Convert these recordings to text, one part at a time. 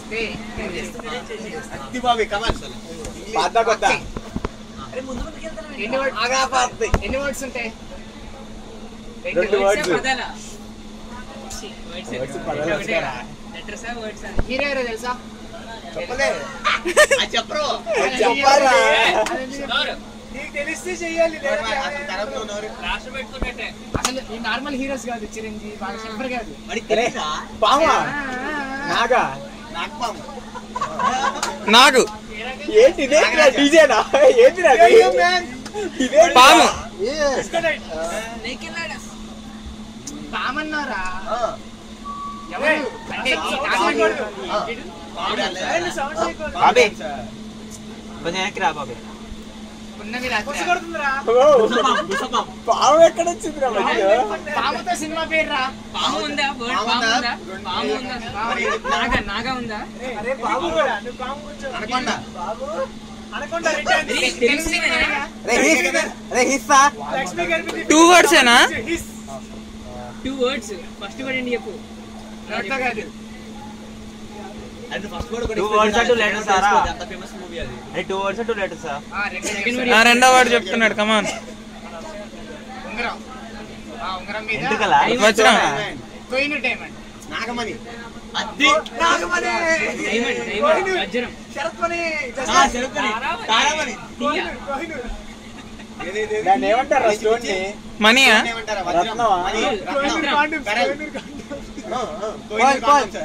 అత్తి బాబీ కమల్ పాత కొత్త ఎన్ని వర్డ్ ఆగా పాత్తి ఎన్ని వర్డ్స్ ఉంటాయి రెండు words. వర్డ్స్ పదాలు వస్తారా? లెటర్సా వర్డ్సా హీరో ఎవరో తెలుసా చెప్పలే అది చెప్పరు చెప్పారా నోరు నీకు తెలిస్తే చెయ్యాలి లేదా అసలు తర్వాత నువ్వు నోరు. రాష్ట్రం పెట్టుకున్నట్టే అసలు ఈ నార్మల్ హీరోస్ కాదు చిరంజీవి బాగా శంకర్ కాదు వాడికి తెలీదా? పామా నాగా నాకు పాము. నాగు ఏంటి ఇదే డీజేనా ఏంటి ఇదే పాము కామన్నారా ఆ. ఎవరు అంటే ఈ నాగమణి ఆ. బాగుండాలి. సౌండ్ చేయకూడదు బాబే కొంచెం వెనక్కి రా బాబే ఉన్నవి రాత్రి బుస కొడుతుందిరా బుసపాము, బుసపాము. పాము ఎక్కడ వచ్చిందిరా మధ్యలో పాముతో సినిమా పేరు రా పాము ఉందా వర్డ్ పాము పాము ఉందా? ఉందా పాము ఉందా మరి నాగా నాగా ఉందా అరే బాబు కూడా నువ్వు పాము కూర్చో అనకొండ. బాబు అనకొండ రిటర్న్ తెలిసిందే కదా లక్ష్మి గారి టూ వర్డ్స్ ఏనా his two words first word ఏంటి చెప్పు నోట్తో కాదు అది ఫస్ట్ కూడా ఒకటి Two words or two తెలిసిపోతుంది. letters, సారా? అంత ఫేమస్ మూవీ అది అరే టూ వర్డ్స్ టూ లెటర్స్ ఆ, రెండు Second letters. word ఆ రెండో వాడు చెప్తున్నాడు కమాన్ ఉంగరం ఆ ఉంగరం మీద ఎందుకలా వచ్చిన కోయిన్ డైమండ్ నాగమణి అద్ది నాగమణి డైమండ్ డైమండ్ వజ్రం శరత్మణి ఆ, చెరుకుని. తారామణి. కోహినూర్ కోహినూర్ ఏది, ఏది, ఏది? దాన్ని ఏమంటారు స్టోన్ ని మనీయా ఏమంటారా? వజ్రం. రత్నమా? మణి, కోహినూర్ రత్నం. కాండం పెరల్. కోహినూర్ కాండం ఆ, ఆ, కోహినూర్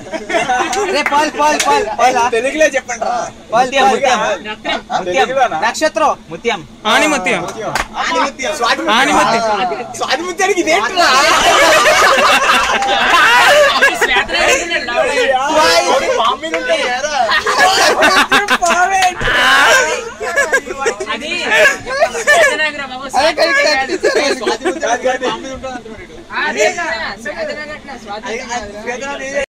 కాండం. తెలుగులో చెప్పండి రా ముత్యం ముత్యం రత్నం తెలుగులోనా? నక్షత్రం ముత్యం ఆణిముత్యం ఆణిముత్యం. ఆణిముత్యం స్వాతిముత్యానికి ఇదేంట్రా శ్వేతనారాయణ ఉన్నాడు, లావుగా. పాము మీద ఉంటాయి ఏరా. అది శ్వేతనాగర బాబు శ్వేతనాగర కాదు. స్వాతిముత్యం పాము మీద ఉంటుంది అంటున్నాడు వీడు. అదే కదా, శ్వేతనాగర అట్లా, అది- స్వాతంత్రం అది కాదురా. శ్వేతనారాయణ